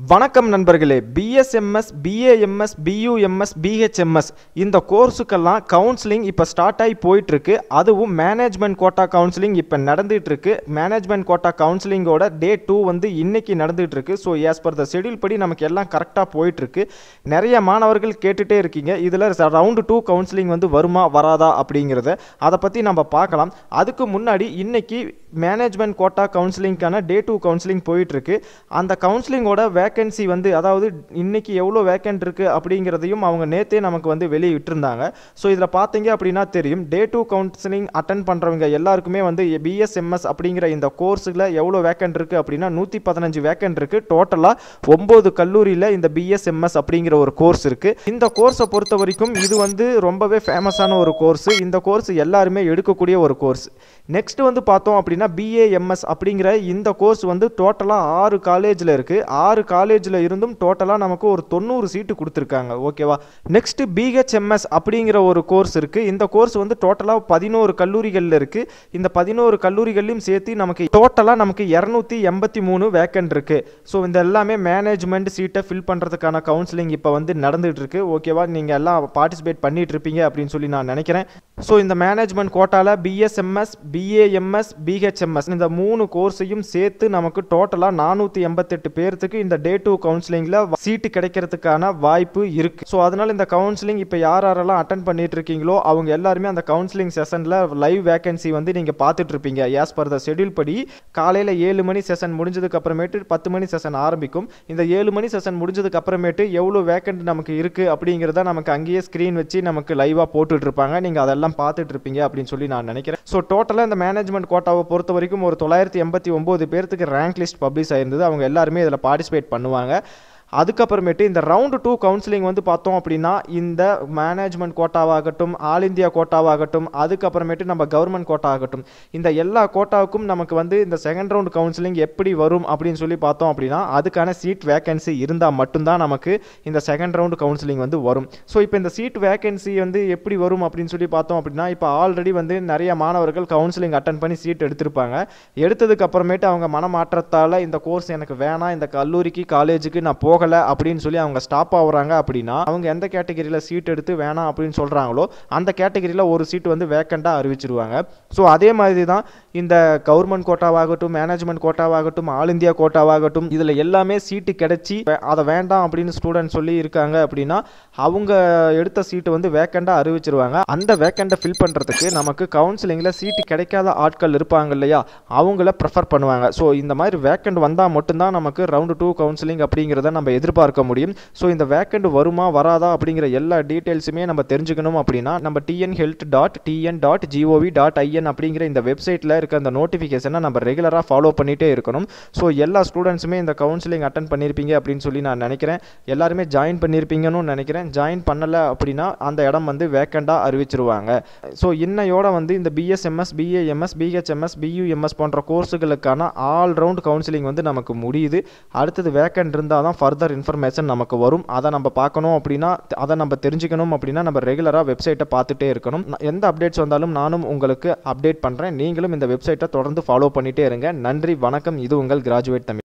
வணக்கம் நண்பர்களே BSMS BAMS BUMS BHMS இந்த கோர்ஸுக்கெல்லாம் கவுன்சிலிங் இப்போ ஸ்டார்ட் ஆகி போயிட்டுருக்கு அதுவும் மேனேஜ்மெண்ட் கோட்டா கவுன்சிலிங் இப்போ நடந்துட்டு இருக்கு மேனேஜ்மெண்ட் கோட்டா கவுன்சிலிங்கோட டே டூ வந்து இன்னைக்கு நடந்துட்டு இருக்கு so as per the schedule படி நமக்கு எல்லாம் கரெக்டாக போயிட்டுருக்கு நிறைய மாணவர்கள் கேட்டுகிட்டே இருக்கீங்க இதில் ரவுண்டு டூ கவுன்சிலிங் வந்து வருமா வராதா அப்படிங்கிறத அதை பற்றி நம்ம பார்க்கலாம் அதுக்கு முன்னாடி இன்னைக்கு மேனேஜ்மெண்ட் கோட்டா கவுன்சிலிங்க்கான டே டூ கவுன்சிலிங் போயிட்டுருக்கு அந்த கவுன்சிலிங்கோட வேக்கன்சி வந்து அதாவது இன்னைக்கு எவ்வளோ வேக்கன்ட் இருக்குது அப்படிங்கிறதையும் அவங்க நேற்றே நமக்கு வந்து வெளியே விட்டுருந்தாங்க ஸோ இதில் பார்த்தீங்க அப்படின்னா தெரியும் டே டூ கவுன்சிலிங் அட்டன் பண்ணுறவங்க எல்லாருக்குமே வந்து பிஎஸ்எம்எஸ் அப்படிங்கிற இந்த கோர்ஸில் எவ்வளோ வேக்கன்ட் இருக்குது அப்படின்னா நூற்றி பதினஞ்சு வேக்கன்ட் இருக்குது டோட்டலாக ஒம்பது கல்லூரியில் இந்த பிஎஸ்எம்எஸ் அப்படிங்கிற ஒரு கோர்ஸ் இருக்குது இந்த கோர்ஸை பொறுத்த வரைக்கும் இது வந்து ரொம்பவே ஃபேமஸான ஒரு கோர்ஸ் இந்த கோர்ஸ் எல்லாருமே எடுக்கக்கூடிய ஒரு கோர்ஸ் நெக்ஸ்ட் வந்து பார்த்தோம் அப்படின்னா பிஏஎம்எஸ் அப்படிங்கிற இந்த கோர்ஸ் வந்து டோட்டலாக ஆறு காலேஜில் இருக்குது ஆறு காலேஜில் இருந்தும் டோட்டலாக நமக்கு ஒரு தொண்ணூறு சீட்டு கொடுத்துருக்காங்க ஓகேவா நெக்ஸ்ட் பிஹெச்எம்எஸ் அப்படிங்கிற ஒரு கோர்ஸ் இருக்குது இந்த கோர்ஸ் வந்து டோட்டலாக பதினோரு கல்லூரிகளில் இருக்குது இந்த பதினோரு கல்லூரிகள்லையும் சேர்த்து நமக்கு டோட்டலாக நமக்கு இரநூத்தி எண்பத்தி மூணு வேக்கன்ட் இருக்குது ஸோ இந்த எல்லாமே மேனேஜ்மெண்ட் சீட்டை ஃபில் பண்ணுறதுக்கான கவுன்சிலிங் இப்போ வந்து நடந்துகிட்டு இருக்கு ஓகேவா நீங்கள் எல்லாம் பார்ட்டிசிபேட் பண்ணிட்டு இருப்பீங்க அப்படின்னு சொல்லி நான் நினைக்கிறேன் ஸோ இந்த மேனேஜ்மெண்ட் கோட்டாவில் பிஎஸ்எம்எஸ் பிஏஎம்எஸ் பிஹெச்எம்எஸ் இந்த மூணு கோர்ஸையும் சேர்த்து நமக்கு டோட்டலாக நானூற்றி எண்பத்தெட்டு பேர்த்துக்கு இந்த டே டூ கவுன்சிலிங்கில் சீட்டு கிடைக்கிறதுக்கான வாய்ப்பு இருக்குது ஸோ அதனால் இந்த கவுன்சிலிங் இப்போ யார் யாரெல்லாம் அட்டன் பண்ணிட்டு இருக்கீங்களோ அவங்க எல்லாருமே அந்த கவுன்சிலிங் செஷனில் லைவ் வேகன்சி வந்து நீங்கள் பார்த்துட்டு இருப்பீங்க ஆஸ் பர் த ஷெடியூல் படி காலையில் ஏழு மணி செஷன் முடிஞ்சதுக்கு அப்புறமேட்டு பத்து மணி செஷன் ஆரம்பிக்கும் இந்த ஏழு மணி செஷன் முடிஞ்சதுக்கு அப்புறமேட்டு எவ்வளோ வேக்கன்ட் நமக்கு இருக்குது அப்படிங்கிறத நமக்கு அங்கேயே ஸ்க்ரீன் வச்சு நமக்கு லைவாக போட்டுட்டு இருப்பாங்க நீங்கள் அதெல்லாம் பார்த்துட்டு இருப்பீங்க அப்படின்னு சொல்லி நான் நினைக்கிறேன் ஸோ டோட்டலாக இந்த மேனேஜ்மெண்ட் கோட்டாவை பொறுத்த வரைக்கும் ஒரு தொள்ளாயிரத்தி எண்பத்தி ஒம்பது பேர்த்துக்கு ரேங்க் லிஸ்ட் பப்ளிஷ் ஆயிருந்தது அவங்க எல்லாருமே இதில் பார்ட்டிசிபேட் பண்ணுவாங்க அதுக்கப்புறமேட்டு இந்த ரவுண்டு டூ கவுன்சிலிங் வந்து பார்த்தோம் அப்படின்னா இந்த மேனேஜ்மெண்ட் கோட்டாவாகட்டும் ஆல் இந்தியா கோட்டாவாகட்டும் அதுக்கப்புறமேட்டு நம்ம கவர்மெண்ட் கோட்டா ஆகட்டும் இந்த எல்லா கோட்டாவுக்கும் நமக்கு வந்து இந்த செகண்ட் ரவுண்ட் கவுன்சிலிங் எப்படி வரும் அப்படின்னு சொல்லி பார்த்தோம் அப்படின்னா அதுக்கான சீட் வேகன்சி இருந்தால் மட்டும்தான் நமக்கு இந்த செகண்ட் ரவுண்ட் கவுன்சிலிங் வந்து வரும் ஸோ இப்போ இந்த சீட் வேகன்சி வந்து எப்படி வரும் அப்படின்னு சொல்லி பார்த்தோம் அப்படின்னா இப்போ ஆல்ரெடி வந்து நிறைய மாணவர்கள் கவுன்சிலிங் அட்டன் பண்ணி சீட் எடுத்திருப்பாங்க எடுத்ததுக்கு அப்புறமேட்டு அவங்க மனமாற்றத்தால் இந்த கோர்ஸ் எனக்கு வேணாம் இந்த கல்லூரிக்கு காலேஜுக்கு நான் போக போகலை அப்படின்னு சொல்லி அவங்க ஸ்டாப் ஆகுறாங்க அப்படின்னா அவங்க எந்த கேட்டகரியில் சீட் எடுத்து வேணாம் அப்படின்னு சொல்கிறாங்களோ அந்த கேட்டகரியில் ஒரு சீட் வந்து வேக்கண்ட்டாக அறிவிச்சிருவாங்க ஸோ அதே மாதிரி தான் இந்த கவர்மெண்ட் கோட்டாவாகட்டும் மேனேஜ்மெண்ட் கோட்டாவாகட்டும் ஆல் இந்தியா கோட்டாவாகட்டும் இதில் எல்லாமே சீட்டு கிடைச்சி அதை வேண்டாம் அப்படின்னு ஸ்டூடெண்ட் சொல்லி இருக்காங்க அப்படின்னா அவங்க எடுத்த சீட்டு வந்து வேக்கண்டாக அறிவிச்சிருவாங்க அந்த வேக்கண்டை ஃபில் பண்ணுறதுக்கு நமக்கு கவுன்சிலிங்கில் சீட்டு கிடைக்காத ஆட்கள் இருப்பாங்க இல்லையா அவங்கள ப்ரிஃபர் பண்ணுவாங்க ஸோ இந்த மாதிரி வேக்கண்ட் வந்தால் மட்டும்தான் நமக்கு ரவுண்டு டூ கவுன்சிலிங் அப்படிங்கிறத நம்ம எதிர்பார்க்க முடியும் ஸோ இந்த வேக்கண்ட் வருமா வராதா அப்படிங்கிற எல்லா டீட்டெயில்ஸுமே நம்ம தெரிஞ்சுக்கணும் அப்படின்னா நம்ம TN health dot TN dot GOV dot IN அப்படிங்கிற இந்த வெப்சைட்டில் இருக்க அந்த நோட்டிஃபிகேஷனை நம்ம ரெகுலராக ஃபாலோ பண்ணிகிட்டே இருக்கணும் ஸோ எல்லா ஸ்டூடெண்ட்ஸுமே இந்த கவுன்சிலிங் அட்டன் பண்ணியிருப்பீங்க அப்படின்னு சொல்லி நான் நினைக்கிறேன் எல்லாருமே ஜாயின் பண்ணியிருப்பீங்கன்னு நினைக்கிறேன் ஜாயின் பண்ணலை அப்படின்னா அந்த இடம் வந்து வேக்கண்டாக அறிவிச்சிருவாங்க ஸோ இன்னையோட வந்து இந்த பிஎஸ்எம்எஸ் பிஏஎம்எஸ் பிஹெச்எம்எஸ் பியூஎம்எஸ் போன்ற கோர்ஸுகளுக்கான ஆல் ரவுண்ட் கவுன்சிலிங் வந்து நமக்கு முடியுது அடுத்தது வேக்கண்ட் இருந்தால் தான் ஃபர்தர் இன்ஃபர்மேஷன் நமக்கு வரும் அதை நம்ம பார்க்கணும் அப்படின்னா அதை நம்ம தெரிஞ்சுக்கணும் அப்படின்னா நம்ம ரெகுலராக வெப்சைட்டை பார்த்துட்டே இருக்கணும் எந்த அப்டேட்ஸ் வந்தாலும் நானும் உங்களுக்கு அப்டேட் பண்ணுறேன் நீங்களும் இந்த வெப்சைட்டை தொடர்ந்து ஃபாலோ பண்ணிகிட்டே இருங்க நன்றி வணக்கம் இது உங்கள் கிராஜுவேட் தமிழ்